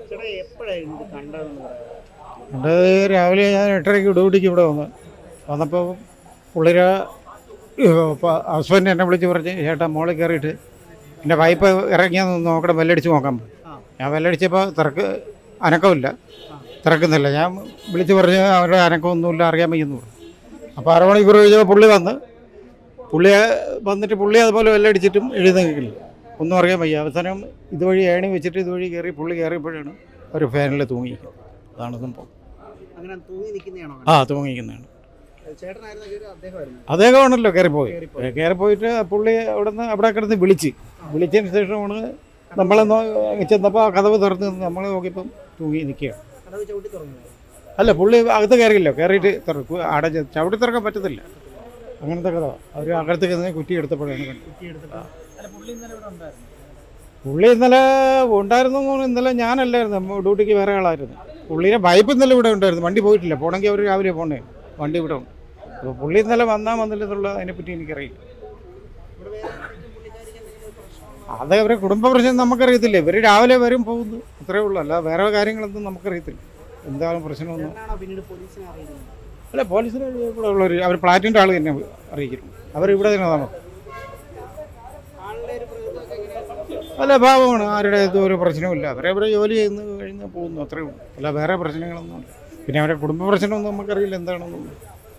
ചേട്ടാ എപ്പോഴായിരുന്നു ഇത് കണ്ടതെന്ന് പറയാം അത് രാവിലെ ഞാൻ എട്ടരയ്ക്ക് ഡ്യൂട്ടിക്ക് ഇവിടെ വന്നു വന്നപ്പോൾ പുള്ളിര ഹസ്ബൻഡ് എന്നെ വിളിച്ച് പറഞ്ഞ് ചേട്ടാ മോളിൽ കയറിയിട്ട് എൻ്റെ പൈപ്പ് ഇറങ്ങിയാന്ന് നോക്കണം ബെല്ലടിച്ച് നോക്കാൻ പറഞ്ഞു. ആ. ഞാൻ ബെല്ലടിച്ചപ്പോൾ തിരക്ക് അനക്കമില്ല തിരക്കുന്നില്ല ഞാൻ വിളിച്ച് പറഞ്ഞ് അവരുടെ അനക്കമൊന്നുമില്ല അറിയാൻ വയ്യെന്ന് പറഞ്ഞു അപ്പോൾ അരമണിക്കൂർ കഴിഞ്ഞപ്പോൾ പുള്ളി വന്ന് പുള്ളി വന്നിട്ട് പുള്ളി അതുപോലെ ബെല്ലടിച്ചിട്ടും എഴുതുന്നില്ല ഒന്നും അറിയാൻ വയ്യ അവസാനം ഇതുവഴി ഏണി വെച്ചിട്ട് ഇതുവഴി കയറി പുള്ളി കയറിയപ്പോഴാണ് ഒരു ഫാനിൽ തൂങ്ങിയിരിക്കുന്നത് അതാണ് സംഭവം അങ്ങനെ തൂങ്ങി നിൽക്കുന്നതാണോ ആ തൂങ്ങിക്കുന്നതാണ് ചേട്ടനായിരുന്നു കയറി അദ്ദേഹമായിരുന്നു അദ്ദേഹമാണല്ലോ കയറിപ്പോയി കയറിപ്പോയി. കയറിപ്പോയിട്ട് പുള്ളി അവിടെ നിന്ന് അവിടെ കിടന്ന് വിളിച്ച് വിളിച്ചതിന് ശേഷമാണ് നമ്മൾ ചെന്നപ്പോൾ ആ കഥവ് തുറന്ന് നമ്മൾ നോക്കിയപ്പം തൂങ്ങി നിൽക്കുകയാണ് കടവ് ചവിട്ടി തുറന്നത് അല്ല പുള്ളി അകത്ത് കയറിയില്ലോ കയറിയിട്ട് തുറക്കും അടച്ച് ചവിട്ടി തുറക്കാൻ പറ്റത്തില്ല അങ്ങനത്തെ കഥ അവർ അകത്ത് കയറി കുറ്റി എടുത്തപ്പോഴാണ് കണ്ടത് കുറ്റിയെടുത്തിട്ട് അല്ല പുള്ളി ഇന്നലെ ഇവിടെ ഉണ്ടായിരുന്നു പുള്ളി ഇന്നലെ ഉണ്ടായിരുന്നു എന്ന് തോന്നുന്നു. ഇന്നലെ ഞാനല്ലായിരുന്നു നമ്മ ഡ്യൂട്ടിക്ക് വേറെ ആളായിരുന്നു പുള്ളിയുടെ വൈപ്പ് ഇന്നലെ ഇവിടെ ഉണ്ടായിരുന്നു വണ്ടി പോയിട്ടില്ല പോകണമെങ്കിൽ അവർ രാവിലെ പോകണേ വണ്ടി ഇവിടെ ഉണ്ട് അപ്പോൾ പുള്ളി ഇന്നലെ വന്നാൽ വന്നില്ല എന്നുള്ള അതിനെപ്പറ്റി എനിക്കറിയില്ല ഇവിടെ വേറെ ആർക്കും പുള്ളിക്കാരിക്ക് എന്തെങ്കിലും പ്രശ്നമുണ്ടോ അത് അവരെ കുടുംബ പ്രശ്നം നമുക്കറിയത്തില്ല ഇവർ രാവിലെ വരും പോകുന്നു അത്രേ ഉള്ളൂ അല്ല വേറെ കാര്യങ്ങളൊന്നും നമുക്കറിയത്തില്ല എന്താണ് പ്രശ്നമൊന്നും ചേട്ടനാണോ പിന്നീട് പോലീസിനെ അറിയുന്നത് അല്ല പോലീസിന് ഇവിടെ ഉള്ളവർ അവർ പ്ലാറ്റിൻ്റെ ആൾ തന്നെ അറിയിക്കുന്നു അവരിവിടെ തന്നെ താമസം ആളുടെ ഒരു പ്രകൃതമൊക്കെ എങ്ങനെയാണ് അല്ല പാവമാണ് ആരുടെ ഇതും ഒരു പ്രശ്നവുമില്ല അവരവരെ ജോലി ചെയ്യുന്നു കഴിഞ്ഞ് പോകുന്നു അത്രേ ഉള്ളൂ അല്ല വേറെ പ്രശ്നങ്ങളൊന്നുമില്ല പിന്നെ അവരുടെ കുടുംബ പ്രശ്നമൊന്നും നമുക്കറിയില്ല എന്താണെന്നൊന്നും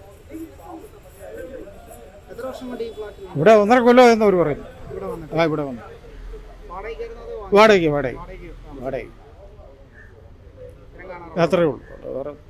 എത്ര വർഷം കൊണ്ട് ഈ ഫ്ലാറ്റിൽ ഇവിടെ ഒന്നര കൊല്ലം എന്ന് അവർ പറയുന്നു ഇവിടെ വന്നിട്ട് ആ ഇവിടെ വന്നു വാടകയ്ക്കായിരുന്നു അതോ വാടകയ്ക്ക് വാടകയ്ക്ക് വാടകയ്ക്ക് വാടകയ്ക്ക് സ്ഥിരം കാണാറുണ്ടോ അത്രേ ഉള്ളൂ വേറെ